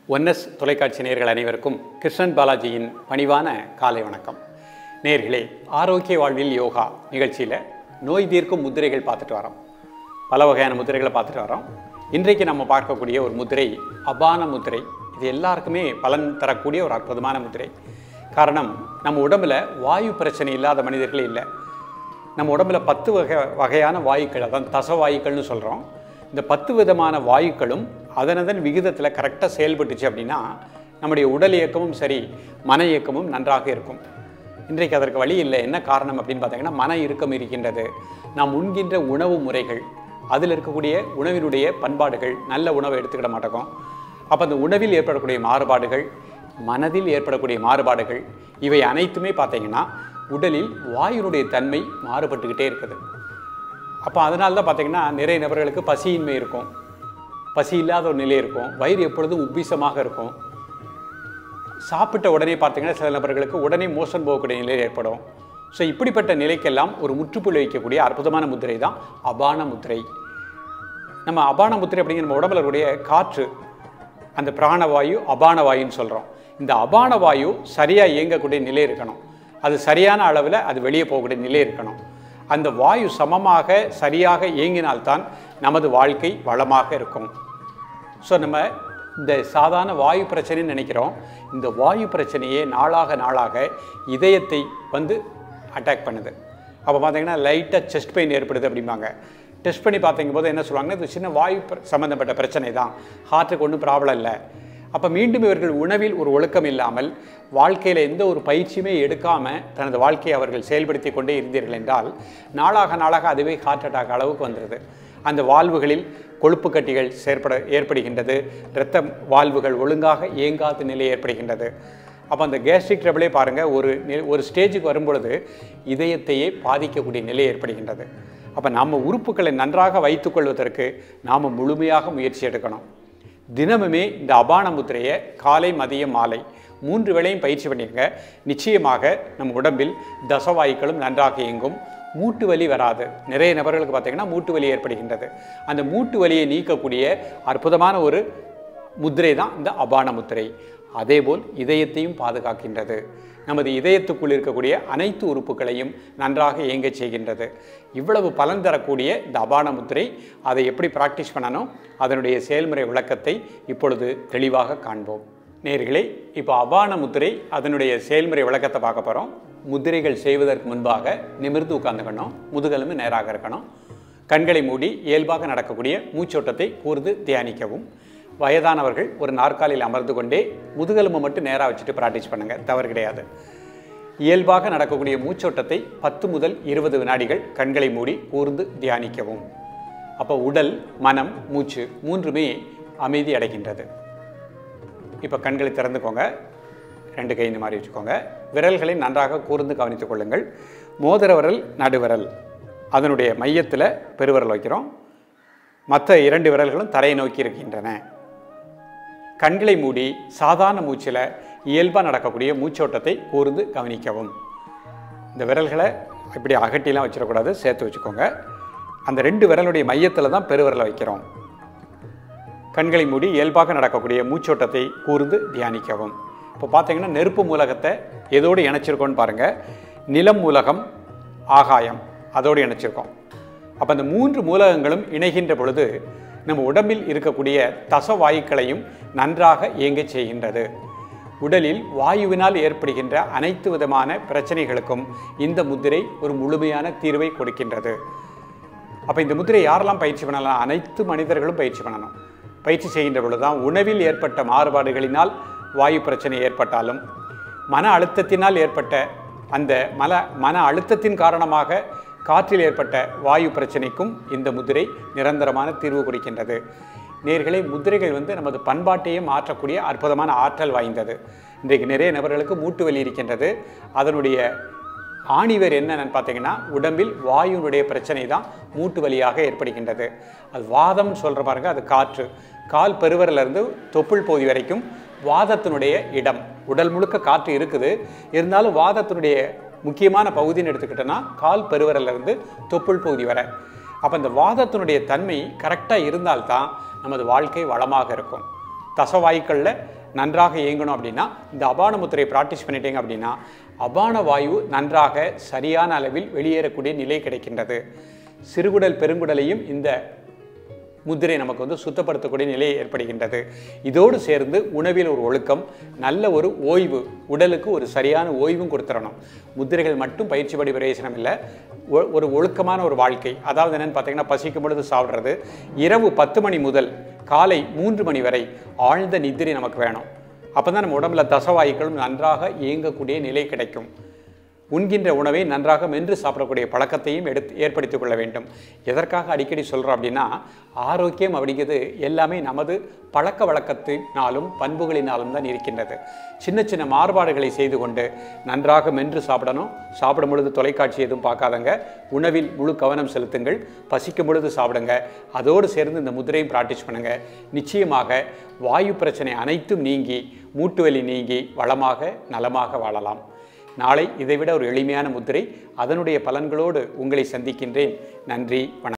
ஒன்எஸ் தொலைக்காட்சி நேயர்கள் அனைவருக்கும் கிருஷ்ணன் பாலாஜியின் பணிவான காலை வணக்கம் நேர்களே ஆரோக்கிய வாழ்வில் யோகா நிகழ்ச்சியில் நோய் தீர்க்கும் முத்திரைகள் பார்த்துட்டு வரோம் பல வகையான முத்திரைகளை பார்த்துட்டு வரோம் இன்றைக்கு நம்ம பார்க்கக்கூடிய ஒரு முத்திரை அபான முத்திரை இது எல்லாருக்குமே பலன் தரக்கூடிய ஒரு அற்புதமான முத்திரை காரணம் நம்ம உடம்புல வாயு பிரச்சனை இல்லாத மனிதர்களே இல்லை நம்ம உடம்புல பத்து வகை வகையான வாயுக்கள் அதான் தசவாயுக்கள்னு சொல்கிறோம் இந்த பத்து விதமான வாயுக்களும் அதனதன் விகிதத்தில் கரெக்டாக செயல்பட்டுச்சு அப்படின்னா நம்முடைய உடல் இயக்கமும் சரி மன இயக்கமும் நன்றாக இருக்கும் இன்றைக்கு அதற்கு வழி இல்லை என்ன காரணம் அப்படின்னு பார்த்தீங்கன்னா மன இறுக்கம் இருக்கின்றது நாம் உண்கின்ற உணவு முறைகள் அதில் இருக்கக்கூடிய உணவினுடைய பண்பாடுகள் நல்ல உணவை எடுத்துக்கிட மாட்டோம் அப்போ அந்த உணவில் ஏற்படக்கூடிய மாறுபாடுகள் மனதில் ஏற்படக்கூடிய மாறுபாடுகள் இவை அனைத்துமே பார்த்தீங்கன்னா உடலில் வாயுனுடைய தன்மை மாறுபட்டுக்கிட்டே இருக்குது அப்போ அதனால தான் பார்த்தீங்கன்னா நிறைய நபர்களுக்கு பசியின்மை இருக்கும் பசி இல்லாத ஒரு நிலை இருக்கும் வயிறு எப்பொழுதும் உப்பிசமாக இருக்கும் சாப்பிட்ட உடனே பார்த்தீங்கன்னா சில நபர்களுக்கு உடனே மோஷன் போகக்கூடிய நிலை ஏற்படும் ஸோ இப்படிப்பட்ட நிலைக்கெல்லாம் ஒரு முற்றுப்புள்ளி வைக்கக்கூடிய அற்புதமான முத்திரை தான் அபான முத்திரை நம்ம அபான முத்திரை அப்படிங்கிற நம்ம உடம்புல இருக்கக்கூடிய காற்று அந்த பிராணவாயு அபான வாயுன்னு சொல்கிறோம் இந்த அபான வாயு சரியாக இயங்கக்கூடிய நிலை இருக்கணும் அது சரியான அளவில் அது வெளியே போகக்கூடிய நிலை இருக்கணும் அந்த வாயு சமமாக சரியாக இயங்கினால்தான் நமது வாழ்க்கை வளமாக இருக்கும் ஸோ நம்ம இந்த சாதாரண வாயு பிரச்சனைன்னு நினைக்கிறோம் இந்த வாயு பிரச்சனையே நாளாக நாளாக இதயத்தை வந்து அட்டாக் பண்ணுது அப்போ பார்த்தீங்கன்னா லைட்டாக செஸ்ட் பெயின் ஏற்படுது அப்படிம்பாங்க டெஸ்ட் பண்ணி பார்த்தீங்க போது என்ன சொல்லுவாங்கன்னா இது சின்ன வாயு பிர- சம்பந்தப்பட்ட பிரச்சனை தான் ஹார்ட்டுக்கு ஒன்றும் ப்ராப்ளம் இல்லை அப்போ மீண்டும் இவர்கள் உணவில் ஒரு ஒழுக்கம் இல்லாமல் வாழ்க்கையில் எந்த ஒரு பயிற்சியுமே எடுக்காமல் தனது வாழ்க்கையை அவர்கள் செயல்படுத்தி கொண்டே இருந்தீர்கள் என்றால் நாளாக நாளாக அதுவே ஹார்ட் அட்டாக் அளவுக்கு வந்துடுது அந்த வாழ்வுகளில் கொழுப்பு கட்டிகள் செயற்பட ஏற்படுகின்றது இரத்த வாழ்வுகள் ஒழுங்காக இயங்காத நிலை ஏற்படுகின்றது அப்போ அந்த கேஸ்ட்ரிக் ட்ரபிளே பாருங்கள் ஒரு நி- ஒரு ஸ்டேஜுக்கு வரும்பொழுது இதயத்தையே பாதிக்கக்கூடிய நிலை ஏற்படுகின்றது அப்போ நம்ம உறுப்புகளை நன்றாக வைத்துக்கொள்வதற்கு நாம் முழுமையாக முயற்சி எடுக்கணும் தினமுமே இந்த அபான முத்திரையை காலை மதியம் மாலை மூன்று வேளையும் பயிற்சி பண்ணிக்கங்க நிச்சயமாக நம் உடம்பில் தசவாயுக்களும் நன்றாக இயங்கும் மூட்டு வலி வராது நிறைய நபர்களுக்கு பார்த்தீங்கன்னா மூட்டு வலி ஏற்படுகின்றது அந்த மூட்டு வலியை நீக்கக்கூடிய அற்புதமான ஒரு முத்திரை தான் இந்த அபான முத்திரை அதேபோல் இதயத்தையும் பாதுகாக்கின்றது நமது இதயத்துக்குள் இருக்கக்கூடிய அனைத்து உறுப்புகளையும் நன்றாக இயங்கச் செய்கின்றது இவ்வளவு பலன் தரக்கூடிய இந்த அபான முத்திரை அதை எப்படி பிராக்டிஸ் பண்ணணும் அதனுடைய செயல்முறை விளக்கத்தை இப்பொழுது தெளிவாக காண்போம் நேர்களே இப்போ அபான முத்திரை அதனுடைய செயல்முறை விளக்கத்தை பார்க்க போகிறோம் முத்திரைகள் செய்வதற்கு முன்பாக நிமிர்ந்து உட்கார்ந்துக்கணும் முதுகெலும்பு நேராக இருக்கணும் கண்களை மூடி இயல்பாக நடக்கக்கூடிய மூச்சோட்டத்தை கூர்ந்து தியானிக்கவும் வயதானவர்கள் ஒரு நாற்காலியில் அமர்ந்து கொண்டே முதுகெலும்பை மட்டும் நேராக வச்சுட்டு ப்ராக்டிஸ் பண்ணுங்கள் தவறு கிடையாது இயல்பாக நடக்கக்கூடிய மூச்சோட்டத்தை பத்து முதல் இருபது வினாடிகள் கண்களை மூடி கூர்ந்து தியானிக்கவும் அப்போ உடல் மனம் மூச்சு மூன்றுமே அமைதி அடைகின்றது இப்போ கண்களை திறந்துக்கோங்க ரெண்டு கை இந்த மாதிரி வச்சுக்கோங்க விரல்களை நன்றாக கூர்ந்து கவனித்துக் கொள்ளுங்கள் மோதிர விரல் நடுவிரல் அதனுடைய மையத்தில் பெருவிரல் வைக்கிறோம் மற்ற இரண்டு விரல்களும் தரையை நோக்கி இருக்கின்றன கண்களை மூடி சாதாரண மூச்சில் இயல்பாக நடக்கக்கூடிய மூச்சோட்டத்தை கூர்ந்து கவனிக்கவும் இந்த விரல்களை இப்படி அகட்டிலாம் வச்சிடக்கூடாது சேர்த்து வச்சுக்கோங்க அந்த ரெண்டு விரலுடைய மையத்தில் தான் பெருவிரலை வைக்கிறோம் கண்களை மூடி இயல்பாக நடக்கக்கூடிய மூச்சோட்டத்தை கூர்ந்து தியானிக்கவும் இப்போ பார்த்தீங்கன்னா நெருப்பு மூலகத்தை எதோடு இணைச்சிருக்கோன்னு பாருங்கள் நிலம் மூலகம் ஆகாயம் அதோடு இணைச்சிருக்கோம் அப்போ அந்த மூன்று மூலகங்களும் இணைகின்ற பொழுது நம்ம உடம்பில் இருக்கக்கூடிய தசவாயுக்களையும் நன்றாக இயங்கச் செய்கின்றது உடலில் வாயுவினால் ஏற்படுகின்ற அனைத்து விதமான பிரச்சனைகளுக்கும் இந்த முத்திரை ஒரு முழுமையான தீர்வை கொடுக்கின்றது அப்போ இந்த முத்திரை யாரெல்லாம் பயிற்சி பண்ணலாம் அனைத்து மனிதர்களும் பயிற்சி பண்ணணும் பயிற்சி செய்கின்ற பொழுது தான் உணவில் ஏற்பட்ட மாறுபாடுகளினால் வாயு பிரச்சனை ஏற்பட்டாலும் மன அழுத்தத்தினால் ஏற்பட்ட அந்த மல மன அழுத்தத்தின் காரணமாக காற்றில் ஏற்பட்ட வாயு பிரச்சனைக்கும் இந்த முதிரை நிரந்தரமான தீர்வு கொடுக்கின்றது நேர்களே முதிரைகள் வந்து நமது பண்பாட்டையே மாற்றக்கூடிய அற்புதமான ஆற்றல் வாய்ந்தது இன்றைக்கு நிறைய நபர்களுக்கு மூட்டு வலி இருக்கின்றது அதனுடைய ஆணிவேர் என்னன்னு பார்த்தீங்கன்னா உடம்பில் வாயுனுடைய பிரச்சனை தான் மூட்டு வலியாக ஏற்படுகின்றது அது வாதம் சொல்கிற பாருங்க அது காற்று கால் பெருவரில் இருந்து தொப்புள் பகுதி வரைக்கும் வாதத்தினுடைய இடம் உடல் முழுக்க காற்று இருக்குது இருந்தாலும் வாதத்தினுடைய முக்கியமான பகுதின்னு எடுத்துக்கிட்டோன்னா கால் பெருவரில் இருந்து தொப்புள் பகுதி வரை அப்போ இந்த வாதத்தினுடைய தன்மை கரெக்டாக இருந்தால்தான் நமது வாழ்க்கை வளமாக இருக்கும் தசவாயுக்களில் நன்றாக இயங்கணும் அப்படின்னா இந்த அபான முத்திரையை ப்ராக்டிஸ் பண்ணிட்டீங்க அப்படின்னா அபான வாயு நன்றாக சரியான அளவில் வெளியேறக்கூடிய நிலை கிடைக்கின்றது சிறுகுடல் பெருங்குடலையும் இந்த முத்திரை நமக்கு வந்து சுத்தப்படுத்தக்கூடிய நிலை ஏற்படுகின்றது இதோடு சேர்ந்து உணவில் ஒரு ஒழுக்கம் நல்ல ஒரு ஓய்வு உடலுக்கு ஒரு சரியான ஓய்வும் கொடுத்துடணும் முத்திரைகள் மட்டும் பயிற்சி படி பிரயோஜனம் இல்லை ஒ- ஒரு ஒழுக்கமான ஒரு வாழ்க்கை அதாவது என்னன்னு பார்த்தீங்கன்னா பசிக்கும் பொழுது சாப்பிட்றது இரவு பத்து மணி முதல் காலை மூன்று மணி வரை ஆழ்ந்த நித்திரை நமக்கு வேணும் அப்போ தான் நம்ம உடம்புல தசவாயுக்களும் நன்றாக இயங்கக்கூடிய நிலை கிடைக்கும் உண்கின்ற உணவை நன்றாக மென்று சாப்பிடக்கூடிய பழக்கத்தையும் எடுத்து ஏற்படுத்திக் கொள்ள வேண்டும் எதற்காக அடிக்கடி சொல்கிறோம் அப்படின்னா ஆரோக்கியம் அப்படிங்கிறது எல்லாமே நமது பழக்க வழக்கத்தினாலும் பண்புகளினாலும் தான் இருக்கின்றது சின்ன சின்ன மாறுபாடுகளை செய்து கொண்டு நன்றாக மென்று சாப்பிடணும் சாப்பிடும் பொழுது தொலைக்காட்சி எதுவும் பார்க்காதங்க உணவில் முழு கவனம் செலுத்துங்கள் பசிக்கும் பொழுது சாப்பிடுங்க அதோடு சேர்ந்து இந்த முதிரையும் ப்ராக்டிஸ் பண்ணுங்க நிச்சயமாக வாயு பிரச்சனை அனைத்தும் நீங்கி மூட்டு வலி நீங்கி வளமாக நலமாக வாழலாம் நாளை இதைவிட ஒரு எளிமையான முத்திரை அதனுடைய பலன்களோடு உங்களை சந்திக்கின்றேன் நன்றி வணக்கம்